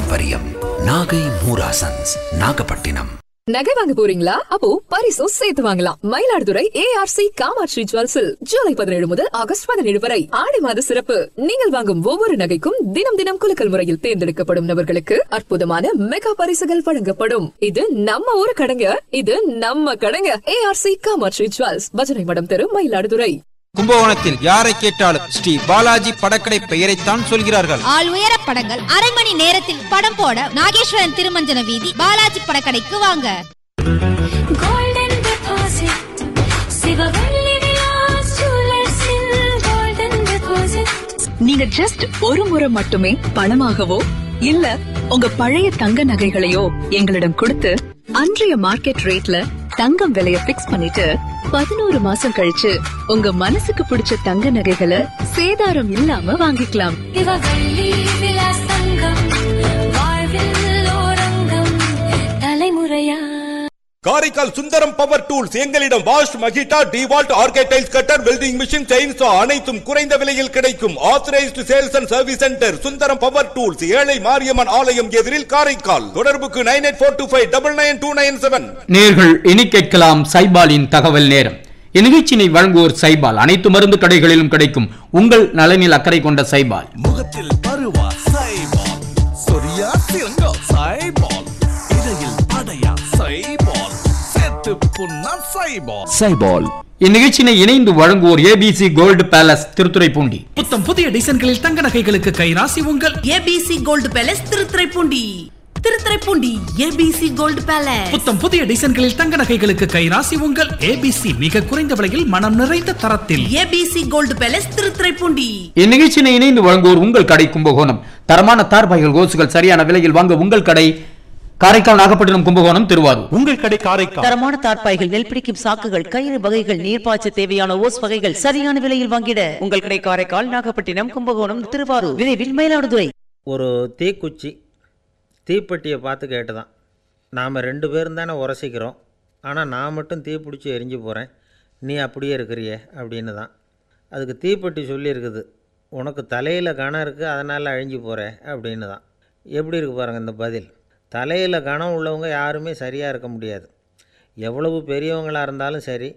பாரம்பரியம் நாகை மூராசன்ஸ் நாகப்பட்டினம் நகை வாங்க போறீங்களா அப்போ பரிசும் சேர்த்து வாங்கலாம் மயிலாடுதுறை ஏஆர்சி காமாட்சி ஜுவல்ஸில் ஜூலை பதினேழு முதல் ஆகஸ்ட் பதினேழு வரை ஆடி மாத சிறப்பு நீங்கள் வாங்கும் ஒவ்வொரு நகைக்கும் தினம் தினம் குலுக்கல் முறையில் தேர்ந்தெடுக்கப்படும் நபர்களுக்கு அற்புதமான மெகா பரிசுகள் வழங்கப்படும் இது நம்ம ஊரு கடைங்க இது நம்ம கடைங்க ஏஆர்சி காமாட்சி ஜுவல்ஸ் பஜனை மடம் தெரு மயிலாடுதுறை கும்பகோணத்தில் யாரை கேட்டாலும் ஸ்ரீ பாலாஜி படக்கடை பெயரைத்தான் சொல்கிறார்கள் ஆள் உயர படங்கள் அரை மணி நேரத்தில் படம் போட நாகேஸ்வரன் திருமஞ்சன வீதி பாலாஜி படக்கடைக்கு வாங்க Golden deposit, சிவவெள்ளி விலாஸ் ஜுவல்லர்ஸில் golden deposit. நீங்க ஜஸ்ட் ஒரு முறை மட்டுமே பணமாகவோ இல்ல உங்க பழைய தங்க நகைகளையோ எங்களிடம் கொடுத்து அன்றைய மார்க்கெட் ரேட்ல தங்கம் விலைய பிக்ஸ் பண்ணிட்டு பதினோரு மாசம் கழிச்சு உங்க மனசுக்கு பிடிச்ச தங்க நகைகளை சேதாரம் இல்லாம வாங்கிக்கலாம் சிவவெள்ளி விலாஸ் தங்கம், வாழ்வில் ஓரங்கம், தலைமுறையா காரைக்கால் சுந்தரம் பவர் டூல்ஸ் எங்களிடம் வாஷ் மகிட்டா டிவால்ட் ஆர்கேடைல்ஸ் கட்டர் வெல்டிங் மிஷின் செயின்சா அனைத்தும் குறைந்த விலையில் கிடைக்கும் authorized sales and service center Sundaram power tools ஏழை மாரியம்மன் ஆலயம் எதிரில் காரைக்கால் தொடர்புக்கு nine eight four two five double nine two nine seven நேர்கள் இனி கேட்கலாம் சைபாலின் தகவல் நேரம் இந்நிகழ்ச்சியினை வழங்குவோர் சைபால் அனைத்து மருந்து கடைகளிலும் கிடைக்கும் உங்கள் நலனில் அக்கறை கொண்ட சைபால் முகத்தில் பருவா சைபால் சொரியா சிறங்கோ சைபால் இடையில் படையா சைபால் செத்து புண்ணா சைபால் சைபால் இந்நிகழ்ச்சியினை இணைந்து வழங்குவோர் ஏபிசி கோல்டு பேலஸ் திருத்துறைப்பூண்டி புத்தம் புதிய டிசைன்களில் தங்க நகைகளுக்கு கைராசி உங்கள் ABC gold palace Thiruthuraipoondi Thiruthuraipoondi ABC gold palace புத்தம் புதிய டிசைன்களில் தங்க நகைகளுக்கு கைராசி உங்கள் ஏபிசி மிக குறைந்த விலையில் மனம் நிறைந்த தரத்தில் ஏபிசி கோல்டு பேலஸ் திருத்துறைப்பூண்டி இந்நிகழ்ச்சியினை இணைந்து வழங்குவோர் உங்கள் கடை கும்பகோணம் தரமான தார்பாய்கள் கோசுகள் சரியான விலையில் வாங்க உங்கள் கடை காரைக்கால் நாகப்பட்டினம் கும்பகோணம் திருவாரூர் உங்கள் கடை காரைக்கால் தரமான தார்ப்பாய்கள் நெல் பிடிக்கும் சாக்குகள் கயிறு வகைகள் நீர்ப்பாய்ச்ச தேவையான ஓஸ் வகைகள் சரியான விலையில் வாங்கிட உங்கள் கடை காரைக்கால் நாகப்பட்டினம் கும்பகோணம் திருவாரூர் விரைவில் மயிலாடுதுறை ஒரு தீக்குச்சி தீப்பெட்டியை பார்த்து கேட்டுதான் நாம் ரெண்டு பேரும் தானே உரசிக்கிறோம் ஆனால் நான் மட்டும் தீ பிடிச்சி எரிஞ்சு போகிறேன் நீ அப்படியே இருக்கிறியே அப்படின்னு தான் அதுக்கு தீப்பெட்டி சொல்லியிருக்குது உனக்கு தலையில் கணம் இருக்குது அதனால் அழிஞ்சு போகிற அப்படின்னு தான் எப்படி இருக்கு பாருங்கள் இந்த பதில் தலையில் கணம் உள்ளவங்க யாருமே சரியாக இருக்க முடியாது எவ்வளவு பெரியவங்களாக இருந்தாலும் சரி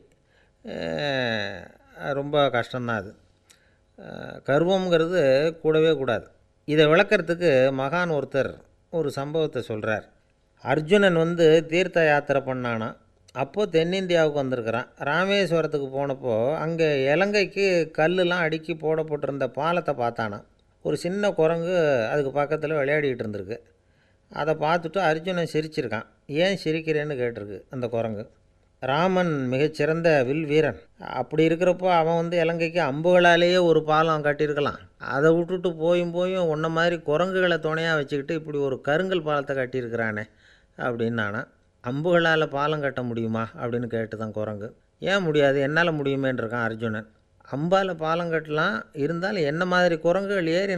அஹ், ரொம்ப கஷ்டம்தான் அது அஹ், கர்வம்ங்கிறது கூடவே கூடாது இதை விளக்கறதுக்கு மகான் ஒருத்தர் ஒரு சம்பவத்தை சொல்கிறார் அர்ஜுனன் வந்து தீர்த்த யாத்திரை பண்ணானா அப்போது தென்னிந்தியாவுக்கு வந்திருக்கிறான் ராமேஸ்வரத்துக்கு போனப்போ அங்கே இலங்கைக்கு கல்லுலாம் அடுக்கி போடப்பட்டிருந்த பாலத்தை பார்த்தானா ஒரு சின்ன குரங்கு அதுக்கு பக்கத்தில் விளையாடிக்கிட்டு இருந்திருக்கு அதை பார்த்துட்டு அர்ஜுனன் சிரிச்சிருக்கான் ஏன் சிரிக்கிறேன்னு கேட்டிருக்கு அந்த குரங்கு ராமன் மிகச்சிறந்த வில் வீரன் அப்படி இருக்கிறப்போ அவன் வந்து இலங்கைக்கு அம்புகளாலேயே ஒரு பாலம் கட்டியிருக்கலாம் அதை விட்டுட்டு போயும் போயும் உன்ன மாதிரி குரங்குகளை துணையாக வச்சுக்கிட்டு இப்படி ஒரு கருங்கல் பாலத்தை கட்டியிருக்கிறானே அப்படின்னானா அம்புகளால் பாலம் கட்ட முடியுமா அப்படின்னு கேட்டு தான் குரங்கு ஏன் முடியாது என்னால் முடியுமேன்னு இருக்கான் அர்ஜுனன் அம்பால் பாலம் கட்டலாம் இருந்தாலும் என்ன மாதிரி குரங்குகள் ஏறி